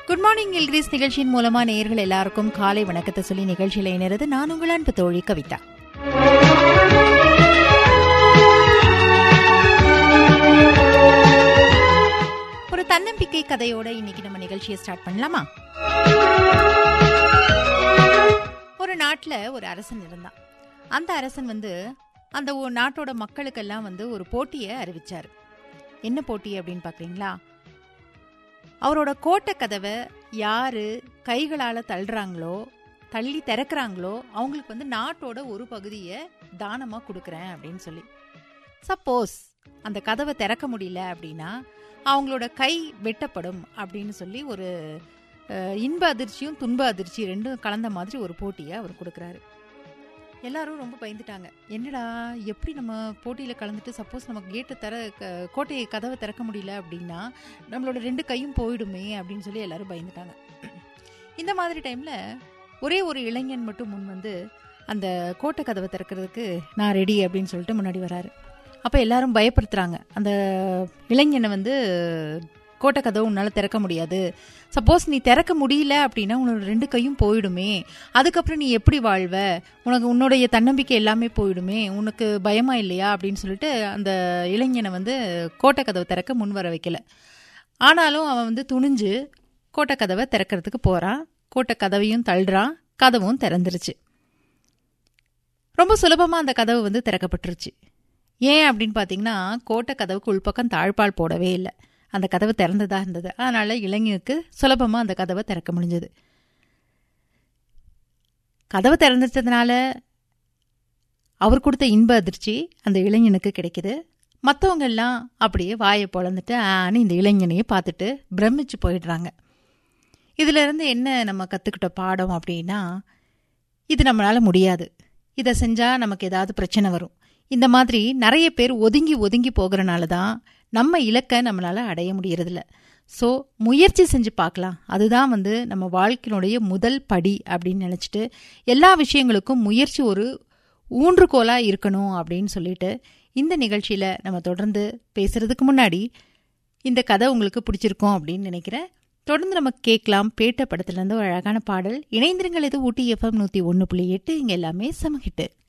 good morning இல்கிரீஸ் நிகழ்ச்சியின் மூலமா நேயர்கள் எல்லாருக்கும் காலை வணக்கத்தை சொல்லி நிகழ்ச்சியில இணைறது நான் உங்கள் அன்பு தோழி கவிதா ஒரு தன்னம்பிக்கை கதையோட இன்னைக்கு நம்ம நிகழ்ச்சியை ஸ்டார்ட் பண்ணலாமா ஒரு நாட்டுல ஒரு அரசன் இருந்தான் அந்த அரசன் வந்து அந்த ஒ- நாட்டோட மக்களுக்கெல்லாம் வந்து ஒரு போட்டியை அறிவிச்சாரு என்ன போட்டி அப்படின்னு பாக்குறீங்களா அவரோட கோட்டை கதவை யாரு கைகளால தள்ளுறாங்களோ தள்ளி திறக்கறாங்களோ அவங்களுக்கு வந்து நாட்டோட ஒரு பகுதியை தானமா கொடுக்கறேன் அப்படின்னு சொல்லி சப்போஸ் அந்த கதவை திறக்க முடியல அப்படின்னா அவங்களோட கை வெட்டப்படும் அப்படின்னு சொல்லி ஒரு அஹ், இன்ப அதிர்ச்சியும் துன்ப அதிர்ச்சி ரெண்டும் கலந்த மாதிரி ஒரு போட்டியை அவர் கொடுக்குறாரு எல்லாரும் ரொம்ப பயந்துட்டாங்க என்னடா எப்படி நம்ம போட்டியில் கலந்துட்டு சப்போஸ் நம்ம கேட்டு தர க- கோட்டையை கதவை திறக்க முடியல அப்படின்னா நம்மளோட ரெண்டு கையும் போயிடுமே அப்படின்னு சொல்லி எல்லாரும் பயந்துட்டாங்க இந்த மாதிரி டைமில் ஒரே ஒரு இளைஞன் மட்டும் முன் வந்து அந்த கோட்டை கதவை திறக்கிறதுக்கு நான் ரெடி அப்படின்னு சொல்லிட்டு முன்னாடி வராரு அப்போ எல்லாரும் பயப்படுத்துகிறாங்க அந்த இளைஞனை வந்து கோட்டை கதவு உன்னால் திறக்க முடியாது சப்போஸ் நீ திறக்க முடியல அப்படின்னா உன்னோட ரெண்டு கையும் போயிடுமே அதுக்கப்புறம் நீ எப்படி வாழ்வ உனக்கு உன்னுடைய தன்னம்பிக்கை எல்லாமே போயிடுமே உனக்கு பயமா இல்லையா அப்படின்னு சொல்லிட்டு அந்த இளைஞனை வந்து கோட்டை கதவை திறக்க முன் வர வைக்கல ஆனாலும் அவன் வந்து துணிஞ்சு கோட்டை கதவை திறக்கிறதுக்கு போறான் கோட்டை கதவையும் தள்ளுறான் கதவும் திறந்துருச்சு ரொம்ப சுலபமா அந்த கதவு வந்து திறக்கப்பட்டுருச்சு ஏன் அப்படின்னு பார்த்தீங்கன்னா கோட்டை கதவுக்கு உள்பக்கம் தாழ்பால் போடவே இல்லை அந்த கதவு திறந்ததா இருந்தது அதனால இளைஞனுக்கு சுலபமா அந்த கதவை திறக்க முடிஞ்சது கதவு திறந்துட்டதுனால அவர் கொடுத்த இன்ப அதிர்ச்சி அந்த இளைஞனுக்கு கிடைக்குது மற்றவங்க எல்லாம் அப்படியே வாயை பொழந்துட்டு ஆன்னு இந்த இளைஞனையே பார்த்துட்டு பிரமிச்சு போயிடுறாங்க இதுல இருந்து என்ன நம்ம கற்றுக்கிட்ட பாடம் அப்படின்னா இது நம்மளால முடியாது இதை செஞ்சா நமக்கு ஏதாவது பிரச்சனை வரும் இந்த மாதிரி நிறைய பேர் ஒதுங்கி ஒதுங்கி போகிறனால தான் நம்ம இலக்கை நம்மளால அடைய முடியறதில்ல ஸோ முயற்சி செஞ்சு பார்க்கலாம் அதுதான் வந்து நம்ம வாழ்க்கையினுடைய முதல் படி அப்படின்னு நினச்சிட்டு எல்லா விஷயங்களுக்கும் முயற்சி ஒரு ஊன்றுகோலாக இருக்கணும் அப்படின்னு சொல்லிட்டு இந்த நிகழ்ச்சியில் நம்ம தொடர்ந்து பேசுறதுக்கு முன்னாடி இந்த கதை உங்களுக்கு பிடிச்சிருக்கும் அப்படின்னு நினைக்கிறேன் தொடர்ந்து நம்ம கேட்கலாம் பேட்ட படத்துலேருந்து ஒரு அழகான பாடல் இணைந்திருங்கள் இது ஊட்டி எஃப்எம் நூற்றி ஒன்று புள்ளி எட்டு இங்கே எல்லாமே சமஹிட்டு